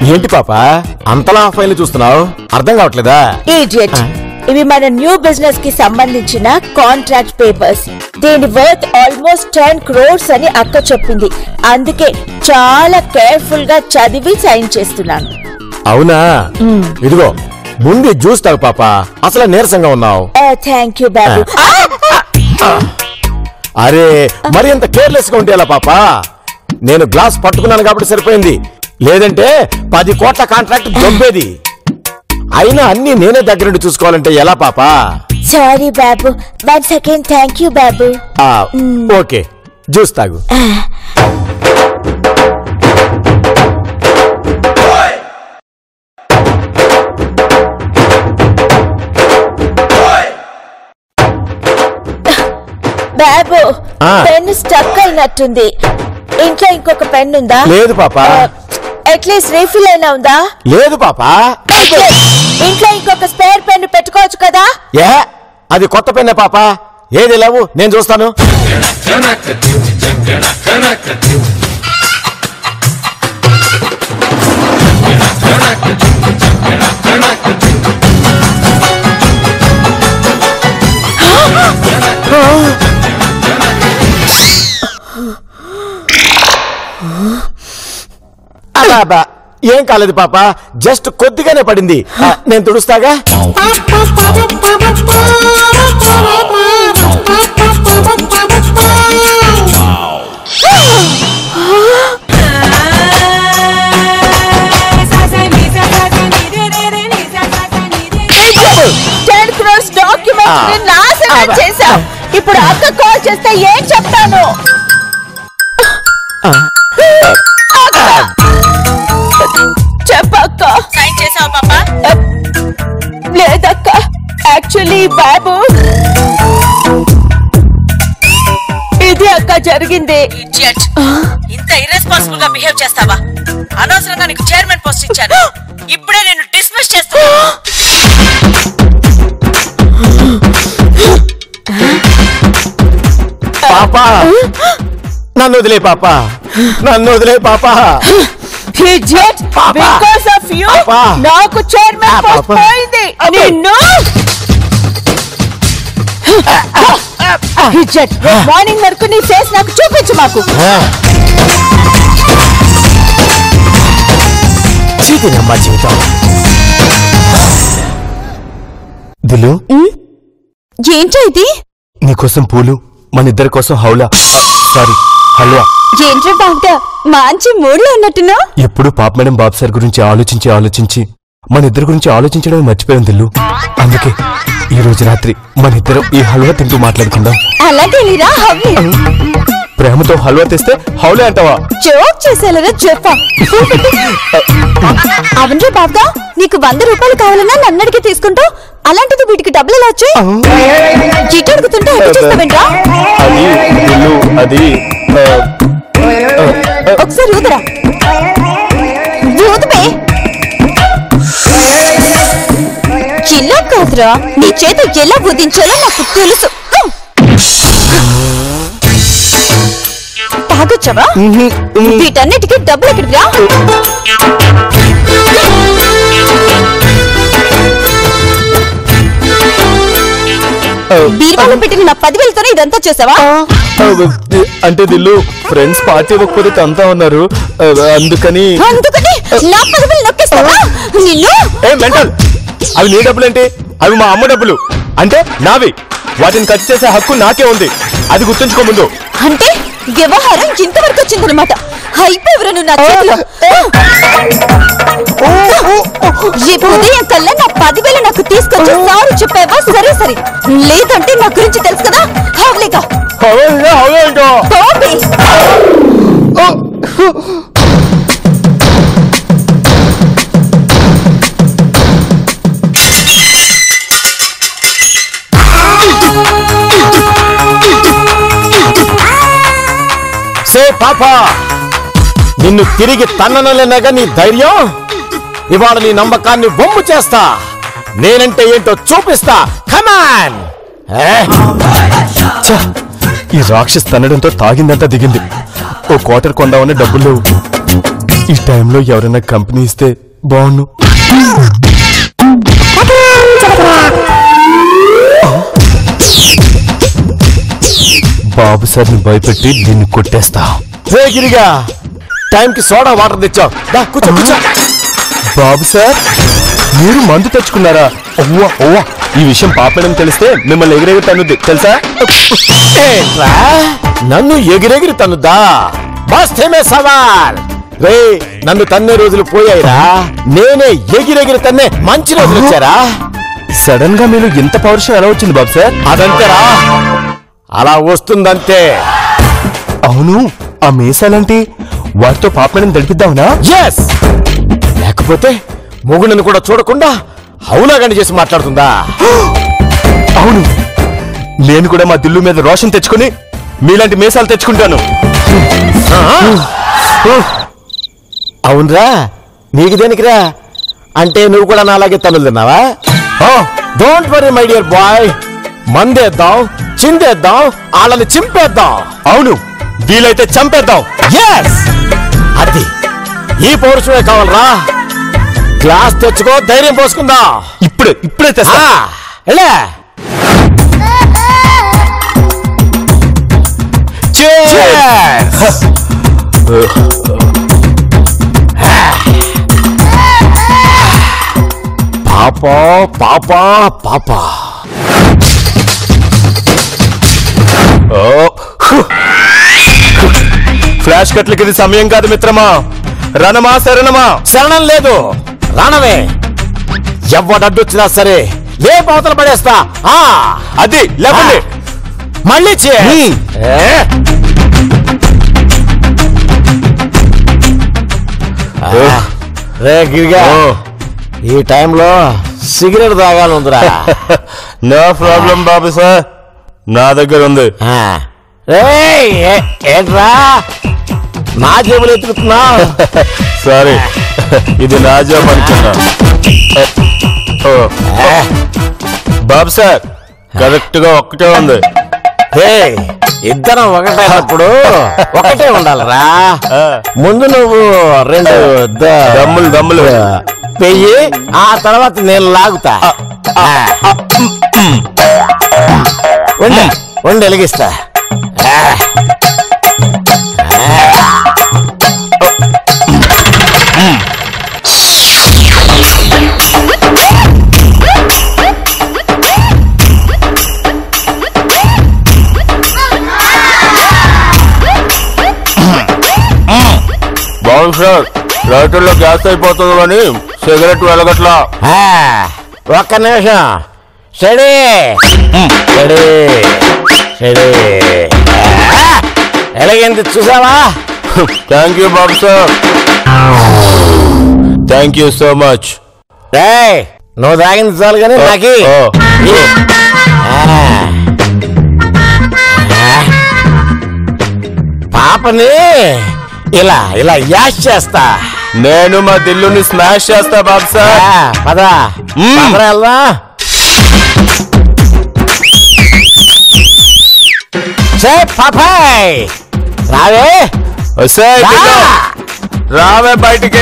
ఏంటి పాప అంతలా ఆ ఫైల్ చూస్తున్నావు అర్థం కావట్లేదా ఈడియట్ ఇవి మన న్యూ బిజినెస్ కి సంబంధించిన కాంట్రాక్ట్ పేపర్స్ దీని వర్త్ ఆల్మోస్ట్ టెన్ క్రోర్స్ అని అక్క చెప్పింది అందుకే చాలా కేర్ఫుల్ గా చదివి సైన్ చేస్తున్నాను అవునా ఇదిగో ముందు ఇది జ్యూస్ తాగు పాప అసలు నీరసంగా ఉన్నావు థ్యాంక్ యూ బాబు అరే మరి అంత కేర్లెస్ గా ఉంటే ఎలా పాప నేను గ్లాస్ పట్టుకున్నాను కాబట్టి సరిపోయింది లేదంటే పది కోట్ల కాంట్రాక్ట్ దొబ్బేది అయినా అన్ని నేనే దగ్గరుండి చూసుకోవాలంటే ఎలా పాప సారీ బాబు వన్స్ అగైన్ థ్యాంక్ యూ బాబు ఆ, ఓకే జ్యూస్ తాగు బాబు ఆ. పెన్ స్టక్ అయినట్టుంది ఇంట్లో ఇంకొక పెన్ ఉందా లేదు పాప అట్లీస్ట్ రీఫిల్ అయినా ఉందా లేదు పాప ఇంట్లో ఇంకొక స్పేర్ పెన్ పెట్టుకోవచ్చు కదా ఏ అది కొత్త పెన్నే పాప ఏది లేవు నేను చూస్తాను అబ్బా, ఏం కాలేదు పాప జస్ట్ కొద్దిగానే పడింది ఆ, నేను తుడుస్తాగా టెన్ క్రోర్స్ డాక్యుమెంట్స్ ని నాశనం అబ్బా. చేశావు ఇప్పుడు అక్క కాల్ చేస్తే ఏం చెప్తాను చెప్పక్క సైన్ చేసావా పాపా లేదక్క యాక్చువల్లీ బాబు ఇది అక్క జరిగింది ఇడియట్ ఇంత ఇర్రెస్పాన్సిబుల్ గా బిహేవ్ చేస్తావా అనవసరంగా నీకు చైర్మన్ పోస్ట్ ఇచ్చాను ఇప్పుడే నేను డిస్మిస్ చేస్తాను పాప నన్ను వదిలే పాప నన్ను వదిలే పాప ఇడియట్ పాపా. బికాస్ ఆఫ్ యు పాపా. నాకు చైర్మన్ ఆ, పోస్ట్ పాపా. పోయింది నిన్ను ఇడియట్ మార్నింగ్ వరకు నీ ఫేస్ నాకు చూపించు మాకు ఆ. చీటినమ్మా జీవితం దిలు ఏంటో ఇది నీకోసం పూలు మన ఇద్దరి కోసం హౌలా సారీ హల్వా ఏంట్రా బాగుంటా మంచి మూడ్లో ఉన్నట్టున్నా ఎప్పుడు పాప మేడం బాబు సార్ గురించి ఆలోచించి ఆలోచించి మన ఇద్దరి గురించి ఆలోచించడమే మర్చిపోయాం దిల్లు అందుకే ఈ రోజు రాత్రి మన ఇద్దరం ఈ హల్వా తింటూ మాట్లాడుకుందాం అలాగే లీరా హవ్వి ప్రేమతో హల్వా తెస్తే హౌలే అంటావా జోక్ చేసేలా చెప్పా అవునరా బాబా నీకు వంద రూపాయలు కావాలన్నా నన్నడికి తీసుకుంటూ అలాంటిది వీటికి డబ్బులు ఎలా వచ్చాయి చిట్టు అడుగుతుంటే ఎటు చూస్తావేంట్రా అది దిల్లు అది ఆ, ఒకసారి ఊదరా ఊదుబే ఇలా కాదురా నీ చేత ఎలా ఊదించాలో నాకు తెలుసు తాగొచ్చావా వీటన్నిటికీ డబ్బులు ఎక్కడిరా బీరువాలో పెట్టిన నా పదివేలతోనే ఇదంతా చేసావా ఆ, అంటే దిల్లు ఫ్రెండ్స్ పార్టీ ఇవ్వకపోతే తంతా ఉన్నారు ఆ, అందుకని అందుకని నా పదివేలు నొక్కేస్తావా నిన్ను ఏ మెంటల్ అవి నీ డబ్బులేంటి అవి మా అమ్మ డబ్బులు అంటే నావి వాటిని ఖర్చు చేసే హక్కు నాకే ఉంది అది గుర్తుంచుకో ముందు అంటే వ్యవహారం ఇంతవరకు వచ్చిందనమాట అయిపోవరా నువ్వు నా చేతిలో రేపు ఉదయం కల్లా నా పదివేలు నాకు తీసుకొచ్చి సారు చెప్పావా సరే సరే లేదంటే నా గురించి తెలుసు కదా హావ్లేగా అవునా, అవునా ఏంటో? బాబీ సే పాప నిన్ను తిరిగి తన్ననలేనగా నీ ధైర్యం ఇవాళ నీ నమ్మకాన్ని బొమ్ము చేస్తా నేనంటే ఏంటో చూపిస్తా కమాన్ ఛ! ఈ రాక్షస్ తన్నడంతో తాగిందంతా దిగింది ఓ క్వార్టర్ కొందామని డబ్బులు లేవు ఈ టైంలో ఎవరైనా కంపెనీ ఇస్తే బాగుండు బాబు సార్ని భయపెట్టి దీన్ని కొట్టేస్తా రే గిరిగా టైంకి సోడా వాటర్ తెచ్చావు దా కూర్చో కూర్చో బాబు సార్ మీరు మందు తెచ్చుకున్నారా అవ్వా అవ్వా ఈ విషయం పాపడం తెలిస్తే మిమ్మల్ని ఎగిరెగిరి తన్నుద్ది తెలుసా ఏంట్రా నన్ను ఎగిరెగిరి తన్నుద్దా బాస్తేమే సవాల్ రే నన్ను తన్నే రోజులు పోయాయిరా నేనే ఎగిరెగిరి తన్నే మంచి రోజులు వచ్చారా సడన్ గా మీరు ఇంత పౌరుషం ఎలా వచ్చింది బాబు సార్ అదంతేరా అలా వస్తుందంతే అవును ఆ మీసాలంటి వాటితో పాపడం తెలిపిద్దామనా ఎస్ లేకపోతే మొగుడిని కూడా చూడకుండా హౌలాగండి చేసి మాట్లాడుతుందా అవును నేను కూడా మా దిల్లు మీద రోషన్ తెచ్చుకొని మీలాంటి మీసాలు తెచ్చుకుంటాను అవునరా నీకు దేనికిరా అంటే నువ్వు కూడా నాలాగే తనులు తిన్నావా don't worry my dear boy మందేద్దాం చిందేద్దాం వాళ్ళని చింపేద్దాం అవును వీలైతే చంపేద్దాం ఎస్ అది ఈ పౌరుషమే కావాలరా గ్లాస్ తెచ్చుకో ధైర్యం పోసుకుందాం ఇప్పుడే ఇప్పుడే తెస్తా ఆ, వెళ్ళే Cheers! పాప పాప పాప ఓ. ఫ్లాష్ కట్లకి ఇది సమయం కాదు మిత్రమా రణమా శరణమా శరణం లేదు రానవే ఎవడడ్డొచ్చినా సరే లే పవతల పడేస్తా ఆ అది లేవండి మళ్ళీ cheers. హ్మ్. ఏ? ఆ, రే గిరిగా ఓ. ఈ టైంలో సిగరెట్ తాగాలందిరా నో ప్రాబ్లం బాబు సార్ నా దగ్గర ఉంది ఆ. రేయ్, ఏ- ఏంట్రా నా జేబులు ఎత్తుకుతున్నా సారీ ఇది నా జాబ్ అనుకున్నా ఓ. బాబు సార్ కరెక్ట్ గా ఒక్కటే ఉంది ఇద్దరం ఒకటైనప్పుడు ఒకటే ఉండాలిరా ఆ. ముందు నువ్వు రెండు ద- దమ్ములు దమ్ములు పెయ్యి ఆ తర్వాత నేను లాగుతా ఆ. ఉండు ఉండు వెలిగిస్తా ఆ. బాబు సార్ లైటర్లో గ్యాస్ అయిపోతుంది కానీ సిగరెట్ వెలగట్లా ఆ, ఒక్క నిమిషం స్టడీ స్టడీ స్టడీ ఆ, ఎలాగైంది చూసావా థ్యాంక్ యూ బాబు sir thank you so much రేయ్ నువ్వు తాగింది చాలు కానీ నాకి ఓ. ఈ. ఆ. ఆ. పాపని ఇలా ఇలా యాష్ చేస్తా నేను మా దిల్లుని స్మాష్ చేస్తా బాబు ఆ, సార్ పద మ్మ్. పదరా వెళ్దాం సే పాపాయ్ రావే వస్తాయ్ రా. దిల్లు. రావే బయటికి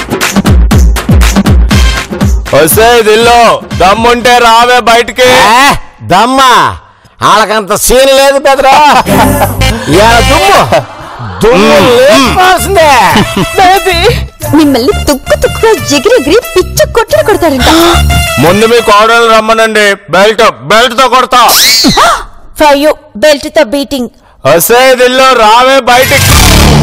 వస్తాయ్ దిల్లు దమ్ముంటే రావే బయటికి ఏ, దమ్మా వాళ్ళకంత సీన్ లేదు బెదరా ఇవాళ దుమ్ము దుమ్ము లేపాల్సిందే బేబీ మిమ్మల్ని తుక్కు తుక్కుగా ఎగిరెగిరి పిచ్చి కొట్టుడు కొడతారంట ముందు మీ కోడలు రమ్మనండి బెల్ట్ బెల్ట్ తో కొడతా ఫర్ యూ బెల్ట్ తో బీటింగ్ వస్తాయ్ దిల్లు రావే బయటికి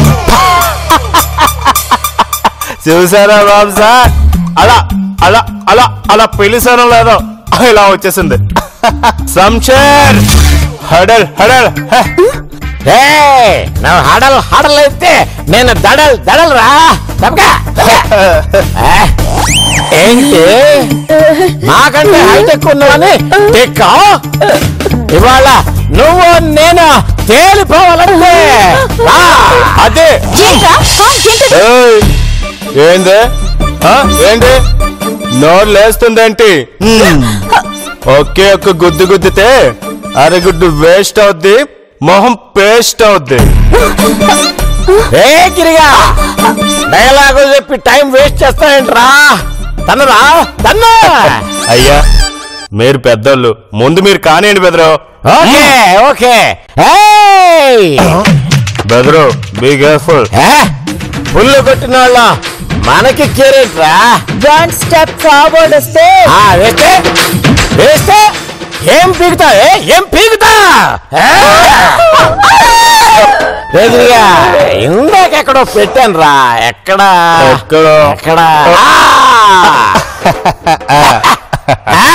చూసారా బాబు సార్ అలా అలా అలా అలా పిలిచాను లేదో ఇలా వచ్చేసింది సంశర్ హడల్ హడల్ హ. ఏయ్, నువ్వు హడల్ హడల్ అయితే నేను దడల్ దడల్ రా తప్పకా, తప్పకా. ఏ, ఏంటి నాకంటే హైటెక్ ఉన్నవని టెక్క ఇవాళ నువ్వు నేను తేలిపోవాలంటే రా. అదే ఏంట్రా? ఆ, ఏంటది? ఏయ్, ఏంది ఆ, ఏంటి నోరు లేస్తుందేంటి హ్మ్. ఒకే ఒక్క గుద్దు గుద్దితే అరగుడ్డు వేస్ట్ అవుద్ది మొహం పేస్ట్ అవుద్ది ఏ గిరిగా డైలాగులు చెప్పి టైం వేస్ట్ చేస్తాయంట్రా తన్నరా తన్న అయ్యా మీరు పెద్దోళ్ళు ముందు మీరు కానివ్వండి బెదరు ఓకే ఓకే ఏయ్! బెదరు బీ కేర్ఫుల్ ఏ? పుల్లు కొట్టిన వాళ్ళ మనకి కేరేట్రా వన్ స్టెప్ ఫార్వర్డ్ వస్తే ఆ, వేస్తే వేస్తే ఏం పీకుతా ఏ? ఏం పీకుతా ఏ? ఎదురుగా ఇందాక ఎక్కడో పెట్టాను రా ఎక్కడ ఎక్కడో. ఎక్కడ ఆ! ఆ?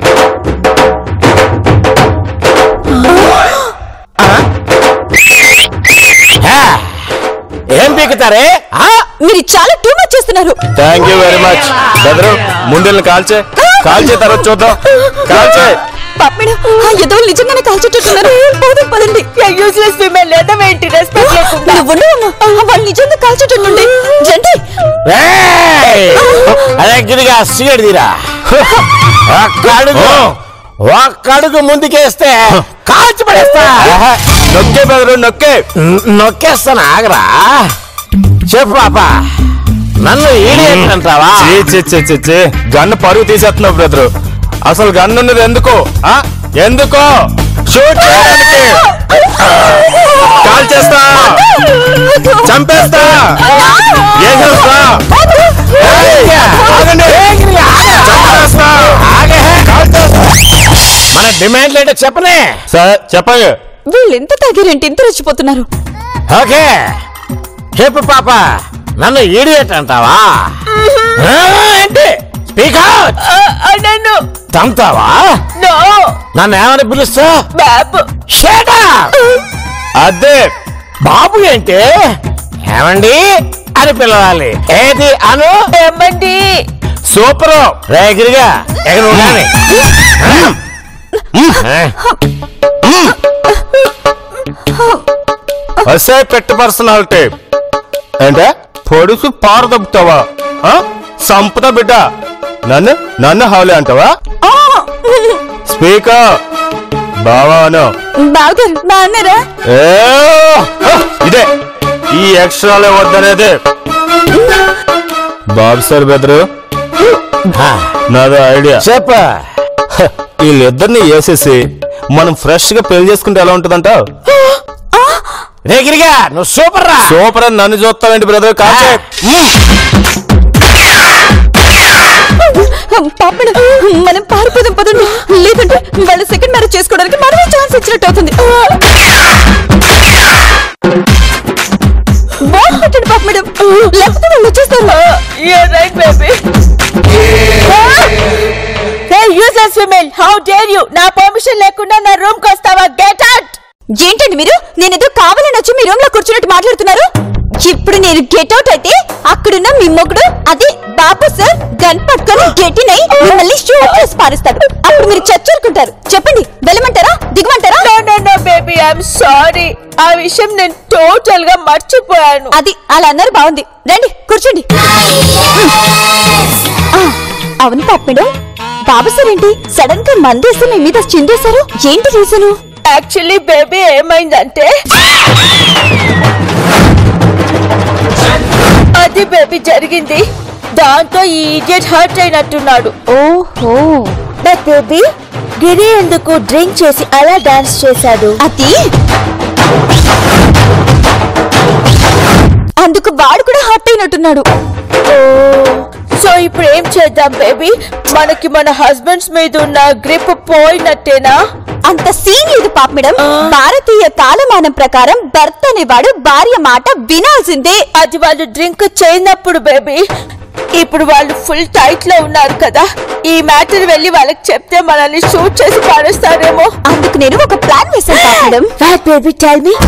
ఆ? ఏం పీకుతారే ఆ? మీరు చాలా టూ మచ్ చేస్తున్నారు థ్యాంక్ యూ వెరీ మచ్ బెదరు ముందు కాల్చే కాల్చే తర్వాత చూద్దాం కాల్చే పాపమేడం ఆ ఎదవలు నిజంగానే కాల్చేటట్టున్నారు పోదాం పదండి యూస్లెస్ ఫీమేల్ లేదా ఏంటి రెస్పెక్ట్ లేకుండా నువ్వు ఉండవమ్మా. ఆ, వాళ్ళు నిజంగా కాల్చేటట్టుండే రండి ఏయ్! అదే గిరిగా సిగరెట్ తీరా ఒక్క అడుగు ఒక్క అడుగు ముందుకేస్తే కాల్చి పడేస్తా నొక్కే బెదరు నొక్కే న- నొక్కేస్తాను ఆగరా చెప్పు పాప నన్ను ఈడియట్ అంటావా చీ, చీ, చీ, చీ, చీ. గన్ను పరుగు తీసేస్తున్నావు బ్రదరు అసలు గన్ను ఉన్నది ఎందుకు ఆ? ఎందుకు షూట్ చేయడానికి కాల్ చేస్తా చంపేస్తా ఏం చేస్తా ఏయ్, ఆగండి. చంపేస్తా. కాల్ చేస్తా. మన డిమాండ్ ఏంటో చెప్పనే సరే చెప్పండి వీళ్ళు ఎంత తాగారంటే ఇంత రెచ్చిపోతున్నారు ఓకే చెప్పు పాప నన్ను ఈడియట్ అంటావా ఆ, ఏంటి స్పీక్ అవుట్ నన్ను తంతావా నో నన్ను ఏమని పిలుస్తా బాబు Shut up! అదే బాబు ఏంటి ఏమండి అని పిలవాలి ఏది అను ఏమండి సూపర్ రేగిరిగా ఎక్కడ ఉండాలి వస్తే పెట్టు పర్సనాలిటీ అంటే పొడుసు పారదొబ్బుతావా ఆ? సంపుతా బిడ్డ నన్ను నన్ను హౌలే అంటావా స్పీకర్ బావాను బావగారు బాగున్నారా ఏ ఇదే ఈ ఎక్స్ట్రాలే వద్దనేది బాబు సార్ బెదరు నాదో ఐడియా చెప్ప హ, వీళ్ళిద్దరిని వేసేసి మనం ఫ్రెష్ గా పెళ్లి చేసుకుంటే ఎలా ఉంటుందంటావు రేగిరిగా నువ్వు సూపర్ రా సూపర్ అని నన్ను చూస్తావేంటి బ్రదర్ కాచే పాపడు మనం పారిపోదాం పదండి లేదంటే వాళ్ళు సెకండ్ మ్యారేజ్ చేసుకోవడానికి మనమే ఛాన్స్ ఇచ్చినట్టు అవుతుంది బాల్ పెట్టండి పాప మేడం లేకపోతే వాళ్ళు వచ్చేస్తారు You're right, baby. Hey, useless female, how dare you? నా పర్మిషన్ లేకుండా నా రూమ్ కి వస్తావా గెట్ అవుట్ ఏంటండి మీరు నేను ఏదో కావాలని వచ్చి మీ రూమ్ లో కూర్చున్నట్టు మాట్లాడుతున్నారు ఇప్పుడు నేను గెట్ అవుట్ అయితే అక్కడున్న మీ మొగుడు అది బాబు సార్ గన్ పట్టుకొని గెటిన్ అయి మిమ్మల్ని షూట్ చేసి పారిస్తాడు అప్పుడు మీరు చచ్చరుకుంటారు చెప్పండి వెళ్ళమంటారా దిగమంటారా no no no baby I'm sorry ఆ విషయం నేను టోటల్ గా మర్చిపోయాను అది అలా అన్నారు బాగుంది రండి కూర్చోండి ఆ, అవును పాపడు బాబు సార్ ఏంటి సడన్ గా మందేసి మీ మీద చిందేశారు ఏంటి రీజను యాక్చువల్లీ బేబీ ఏమైందంటే అది బేబీ జరిగింది దాంతో ఈ ఇడియట్ హర్ట్ అయినట్టున్నాడు ఓహో బట్ బేబీ గిరి ఎందుకు డ్రింక్ చేసి అలా డాన్స్ చేశాడు అది అందుకు వాడు కూడా హర్ట్ అయినట్టున్నాడు సో ఇప్పుడు ఏం చేద్దాం బేబీ మనకి మన హస్బెండ్స్ మీద ఉన్న గ్రిప్ పోయినట్టేనా అంత సీన్ లేదు పాప మేడం భారతీయ కాలమానం ప్రకారం భర్త అనేవాడు భార్య మాట వినాల్సిందే అది వాళ్ళు డ్రింక్ చేయనప్పుడు బేబీ ఇప్పుడు వాళ్ళు ఫుల్ టైట్ లో ఉన్నారు కదా ఈ మ్యాటర్ వెళ్ళి వాళ్ళకి చెప్తే మనల్ని షూట్ చేసి పారేస్తారేమో అందుకు నేను ఒక ప్లాన్ వేశాను పాప madam baby tell me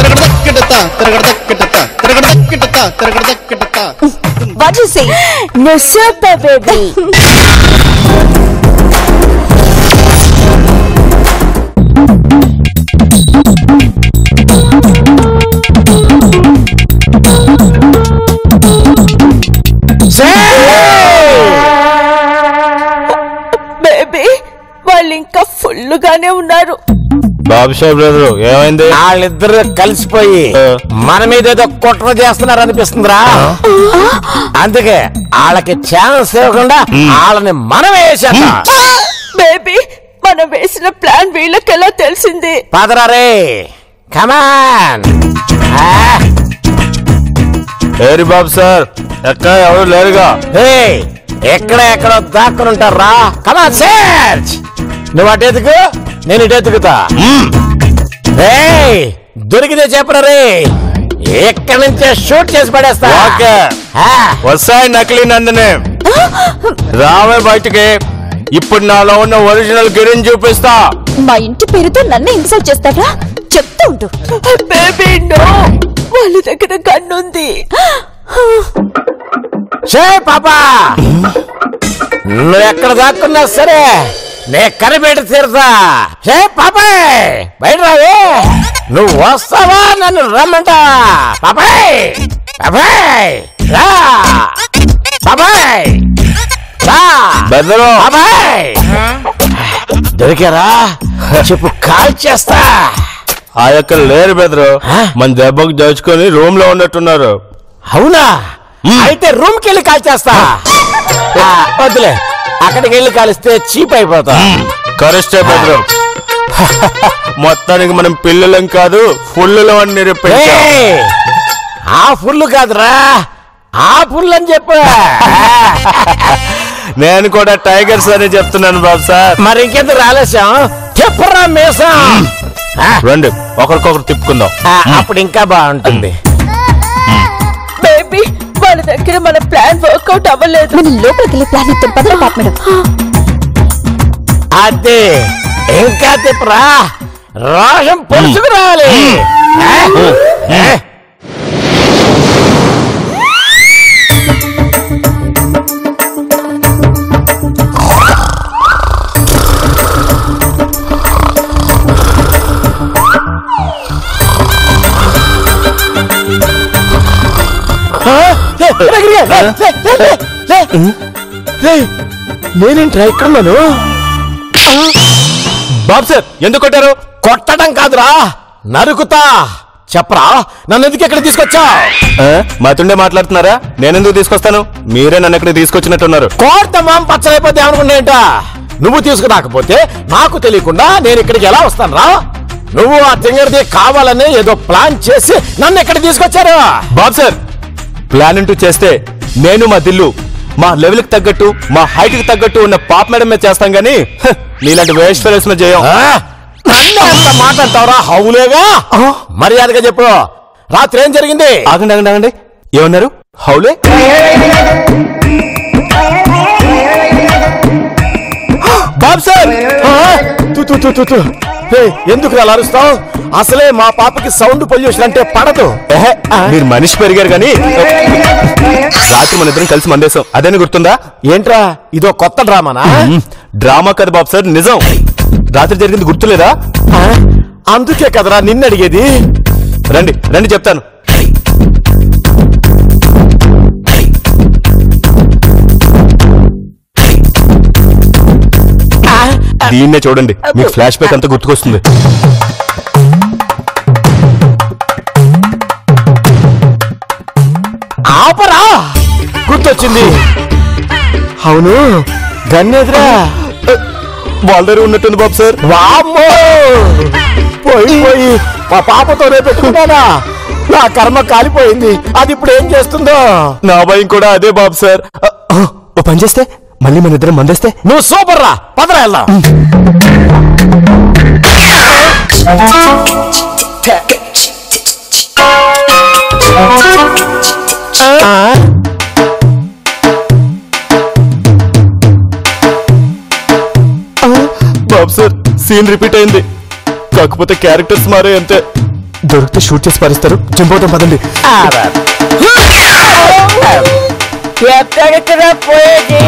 what you say No super baby. Baby వాళ్ళు ఇంకా ఫుల్ గానే ఉన్నారు బాబు సార్ బ్రదర్ ఏమైంది వాళ్ళిద్దరు కలిసిపోయి ఆ. మన మీద ఏదో కుట్ర చేస్తున్నారు అనిపిస్తుందిరా అందుకే వాళ్ళకి ఛాన్స్ ఇవ్వకుండా వాళ్ళని మనం వేసేద్దాం బేబీ మనం వేసిన ప్లాన్ వీళ్ళకి ఎలా తెలిసింది పదరా రే కమాన్ ఏరి బాబు సార్ ఎక్కడ ఎవరు లేరుగా ఎక్కడ ఎక్కడ దాక్కుని ఉంటారా కమాన్ సెర్చ్ నువ్వు అటు ఎతుకు నేను ఇటు ఎతుకుతా ఏయ్, దొరికితే చెప్పరా రే ఎక్కడి నుంచే షూట్ చేసి పడేస్తా ఓకే. ఆ, వస్తాయి నకిలీ నందనే రావే బయటికి ఇప్పుడు నాలో ఉన్న ఒరిజినల్ గిరిని చూపిస్తా మా ఇంటి పేరుతో నన్ను ఇన్సల్ట్ చేస్తారా చెప్తూ ఉండు బేబీ నో వాళ్ళ దగ్గర గన్నుంది షే పాపా నువ్వు ఎక్కడ దాక్కున్నా సరే నే కనిపెట్టి తీరుతా షే పాపాయ్ బయట రావే నువ్వు వస్తావా నన్ను రమ్మంట పాపాయ్ పాపాయ్ రా పాపాయ్ రా బెదరు పాపాయ్ దొరికారా చెప్పు కాల్ చేస్తా ఆ యొక్క లేరు బెదరు మన దెబ్బకు దోచుకొని రూమ్ లో ఉన్నట్టున్నారు అవునా అయితే రూమ్ కి వెళ్ళి కాల్ చేస్తా ఆ, వద్దులే అక్కడికి వెళ్ళి కాలిస్తే చీప్ అయిపోతా కరెస్టే బెదరు మొత్తానికి మనం పిల్లలం కాదు ఫుల్లులో అని నిరూపించాం ఏయ్, ఆ ఫుల్ కాదురా ఆ ఫుల్ అని చెప్పు నేను కూడా టైగర్స్ అని చెప్తున్నాను బాబు సార్ మరి ఇంకెంత రాలేసాం చెప్పరా మేసం ఆ, రండి ఒకరికొకరు తిప్పుకుందాం ఆ, అప్పుడు ఇంకా బాగుంటుంది బేబీ వాళ్ళ దగ్గర మన ప్లాన్ వర్కౌట్ అవ్వలేదు మనం లోపలికి వెళ్ళి ప్లాన్ ఇద్దాం పదరా పాప మేడం అదే ఇంకా తిప్పరా రోషం పొడుచుకు రావాలి ఆ? ఆ? నేనేంట్రా ఇక్కడున్నాను బాబు సార్ ఎందుకు కొట్టారు కొట్టడం కాదురా నరుకుతా చెప్పరా నన్ను ఎందుకు ఎక్కడ తీసుకొచ్చా ఆ? మాతుండే మాట్లాడుతున్నారా నేనెందుకు తీసుకొస్తాను మీరే నన్ను ఇక్కడ తీసుకొచ్చినట్టున్నారు కోర్త మాం పచ్చలైపోతే ఏమనుకున్నాయంట నువ్వు తీసుకురాకపోతే నాకు తెలియకుండా నేను ఇక్కడికి ఎలా వస్తాను రా నువ్వు ఆ తింగడిది కావాలని ఏదో ప్లాన్ చేసి నన్ను ఇక్కడ తీసుకొచ్చారు బాబు సార్ ప్లాన్ అంటూ చేస్తే నేను మా దిల్లు మా లెవెల్ కి తగ్గట్టు మా హైట్ కి తగ్గట్టు ఉన్న పాప్ మేడం మీద చేస్తాం గానీ హ, నీలాంటి వేస్ట్ ఫెలోస్ మీద చేయం ఆ? నన్ను అంత మాట్లాడతావురా హౌలేగా మర్యాదగా చెప్పు రాత్రి ఏం జరిగింది ఆగండి ఆగండి ఆగండి ఏమన్నారు హౌలే బాబు సార్ ఆ? తు, తు, తు, తు, తు. ఏయ్, ఎందుకు అలా అరుస్తావు అసలే మా పాపకి సౌండ్ పొల్యూషన్ అంటే పడదు ఎహె, మీరు మనిషి పెరిగారు కానీ రాత్రి మన ఇద్దరం కలిసి మందేశాం అదేని గుర్తుందా ఏంట్రా ఇదో కొత్త డ్రామానా మ్, డ్రామా కదా బాబు సార్ నిజం రాత్రి జరిగింది గుర్తులేదా ఆ? అందుకే కదరా నిన్ను అడిగేది రండి రండి చెప్తాను దీన్నే చూడండి మీకు ఫ్లాష్ బ్యాక్ అంతా గుర్తుకొస్తుంది ఆపరా గుర్తొచ్చింది అవును గన్నేదిరా వాళ్ళ దగ్గర ఉన్నట్టుంది బాబు సార్ వామ్మో పోయి పోయి మా పాపతోనే పెట్టుకున్నానా నా కర్మ కాలిపోయింది అది ఇప్పుడు ఏం చేస్తుందో నా భయం కూడా అదే బాబు సార్ అ, ఆ, ఓ పని చేస్తే మళ్ళీ మన ఇద్దరం మందేస్తే నువ్వు సూపర్ రా పదరా వెళ్దాం ఆ? బాబు సార్ సీన్ రిపీట్ అయింది కాకపోతే క్యారెక్టర్స్ మారే అంతే దొరికితే షూట్ చేసి పారిస్తారు చింపోతాం పదండి ఆరా. ఎక్కడికరా పోయేది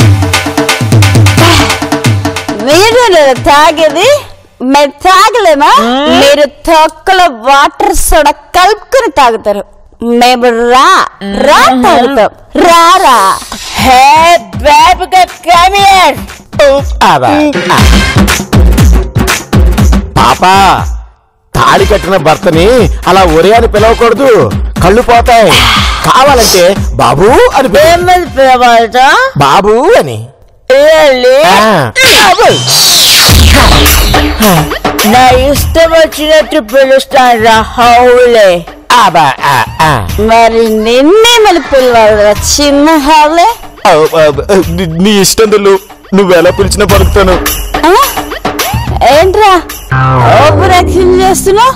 మీరు తాగేది మేము తాగలేమా మీరు తొక్కలో వాటర్ సోడా కలుపుకుని తాగుతారు మేము రా రా తాగుతాం రారా హే బేబీగా కమ్ హియర్ ఆరా. ఆ. పాపా తాళి కట్టిన భర్తని అలా ఒరే అని పిలవకూడదు కళ్ళు పోతాయి కావాలంటే బాబు అని పిలు. ఏమని పిలవాలట బాబు అని Really? ఆ. నా ఇష్టం వచ్చినట్టు పిలుస్తాను రా హౌలే ఆబా, ఆ, ఆ. మరి నిన్నేమని పిలవాలి చిన్న హాలే ఆ, ఆ, ఆ, నీ- నీ ఇష్టం దిల్లు నువ్వు ఎలా పిలిచినా పలుకుతాను ఆ? ఏంట్రా ఓవర్ యాక్షన్ చేస్తున్నావు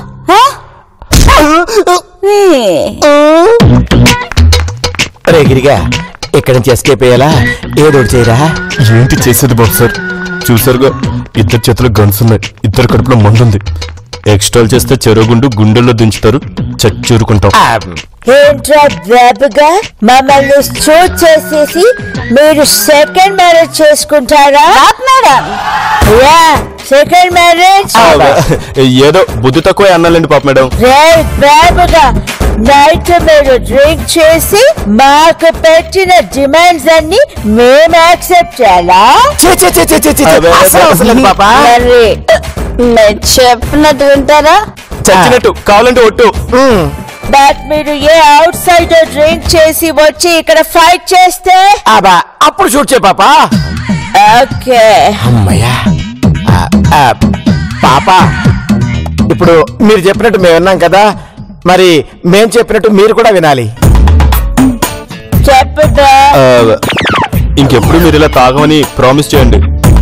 రే గిరిగా ఇక్కడి నుంచి ఎస్కేప్ అయ్యేలా ఏదో ఒకటి చేయరా ఏంటి చేసేది బాబు సార్ చూసారుగా ఇద్దరు చేతిలో గన్స్ ఉన్నాయి ఇద్దరు కడుపులో మండుంది ఎక్స్ట్రాల్ చేస్తే చెరుగుండు గుండెల్లో దించుతారు చచ్చూరుకుంటాం ఆ, ఏంట్రా బాబుగా మమ్మల్ని షూట్ చేసేసి మీరు సెకండ్ మ్యారేజ్ చేసుకుంటారా మేడం యా సెకండ్ మ్యారేజ్ ఆ, ఏదో బుద్ధి తక్కువ అన్నాలండి పాప మేడం రే బాబుగా నైట్ మీరు డ్రింక్ చేసి మాకు పెట్టిన డిమాండ్స్ అన్ని మేము యాక్సెప్ట్ చేయాలా ఛీ, ఛీ, ఛీ, ఛీ, ఛీ, ఛీ. అదే, అదే. అసలు అవసరం లేదు పాపా మరి నేను చెప్పినట్టు వింటారా చచ్చినట్టు కావాలంటే ఒట్టు ఉమ్. బట్ మీరు ఏ అవుట్ సైడ్ డ్రింక్ చేసి వచ్చి ఇక్కడ ఫైట్ చేస్తే ఆబా అప్పుడు షూట్ చేయ పాపా ఓకే అమ్మయ్యా ఆ, ఆ, పాప ఇప్పుడు మీరు చెప్పినట్టు మేము విన్నాం కదా మరి మేం చెప్పినట్టు మీరు కూడా వినాలి చెప్పుదా ఆ, ఇంకెప్పుడు మీరు ఇలా తాగమని ప్రామిస్ చేయండి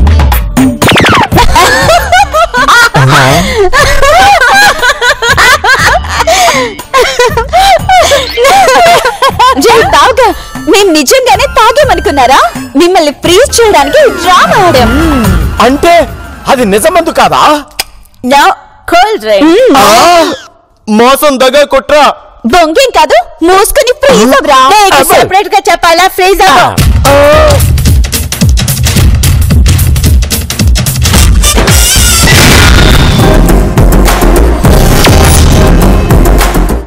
జై తాగా మేము నిజంగానే తాగామనుకున్నారా మిమ్మల్ని ఫ్రీజ్ చేయడానికి డ్రామా ఆడాం అంటే అది నిజమందు కాదా నో కూల్ డ్రింక్ ఆ, మోసం దగ్గ కుట్రా బొంగేం కాదు మూసుకొని ఫ్రీజ్ అవ్వరా అబ్బో. సెపరేట్ గా చెప్పాలా ఫ్రీజ్ ఆ,